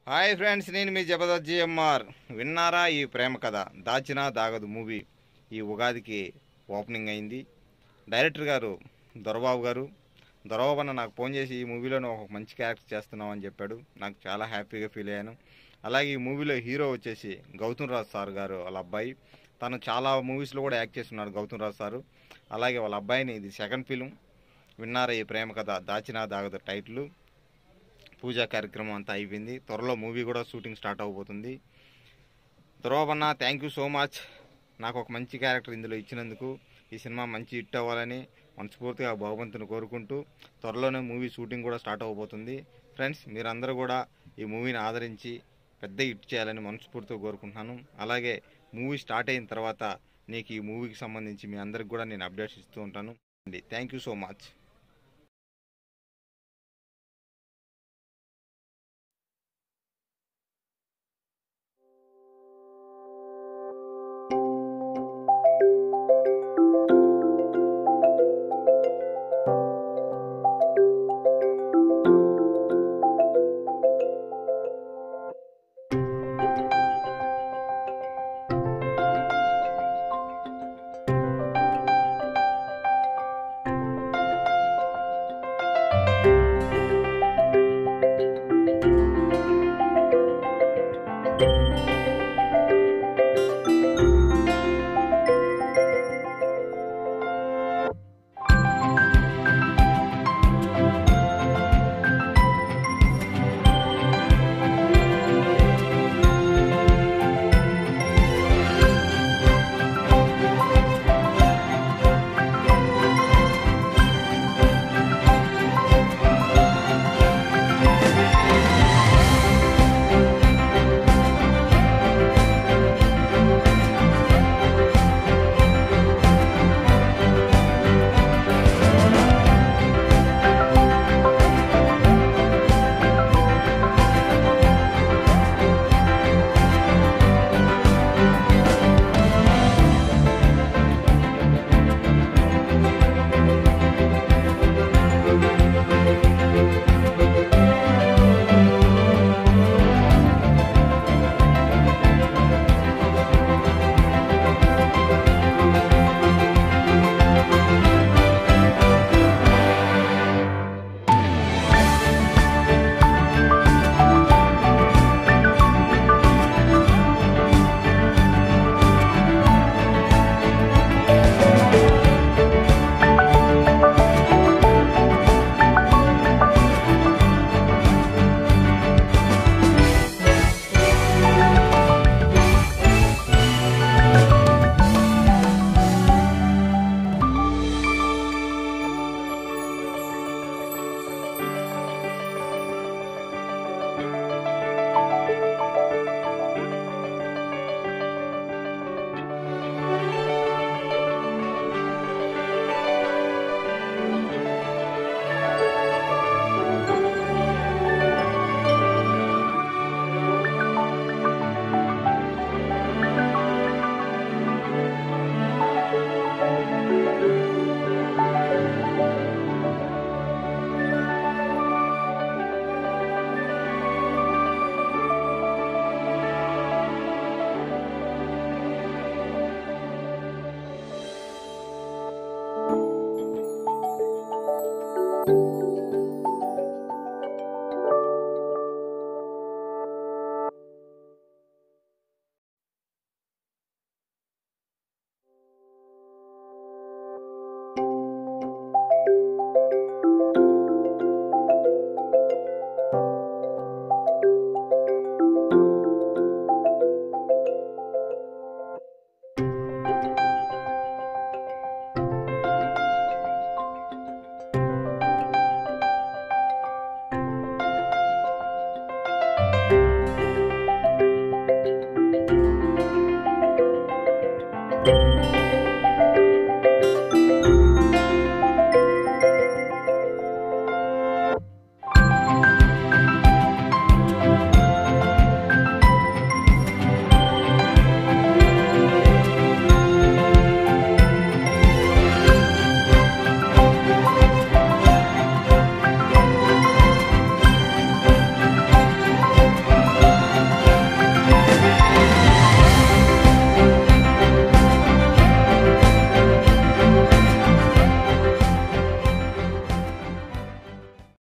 hi friends నేను మీ Jabardasth GMR విన్నారా ఈ ప్రేమ కథ దాచినా దాగదు మూవీ ఈ ఉగాదికి ఓపెనింగ్ అయింది డైరెక్టర్ గారు దొరబాబు గారు దొరబాబు అన్న నాకు ఫోన్ చేసి ఈ మూవీలో నువ్వు ఒక మంచి క్యారెక్టర్ చేస్తున్నావు అని చెప్పాడు నాకు చాలా హ్యాపీగా ఫీల్ అయ్యాను అలాగే ఈ మూవీలో హీరో వచ్చేసి గౌతమ్ రాజ్ సార్ గారు వాళ్ళ అబ్బాయి తను చాలా మూవీస్లో కూడా యాక్ట్ చేస్తున్నాడు గౌతమ్ రాజ్ సారు అలాగే వాళ్ళ అబ్బాయిని ఇది సెకండ్ ఫిలిం విన్నారా ఈ ప్రేమ కథ దాచినా దాగదు టైటిల్ పూజా కార్యక్రమం అంతా అయిపోయింది త్వరలో మూవీ కూడా షూటింగ్ స్టార్ట్ అవబోతుంది ధ్రువబన్న థ్యాంక్ యూ సో మచ్ నాకు ఒక మంచి క్యారెక్టర్ ఇందులో ఇచ్చినందుకు ఈ సినిమా మంచి హిట్ అవ్వాలని మనస్ఫూర్తిగా భగవంతుని కోరుకుంటూ త్వరలోనే మూవీ షూటింగ్ కూడా స్టార్ట్ అవబోతుంది ఫ్రెండ్స్ మీరందరూ కూడా ఈ మూవీని ఆదరించి పెద్ద హిట్ చేయాలని మనస్ఫూర్తిగా కోరుకుంటున్నాను అలాగే మూవీ స్టార్ట్ అయిన తర్వాత నీకు ఈ మూవీకి సంబంధించి మీ అందరికి కూడా నేను అప్డేట్స్ ఇస్తూ ఉంటాను థ్యాంక్ యూ సో మచ్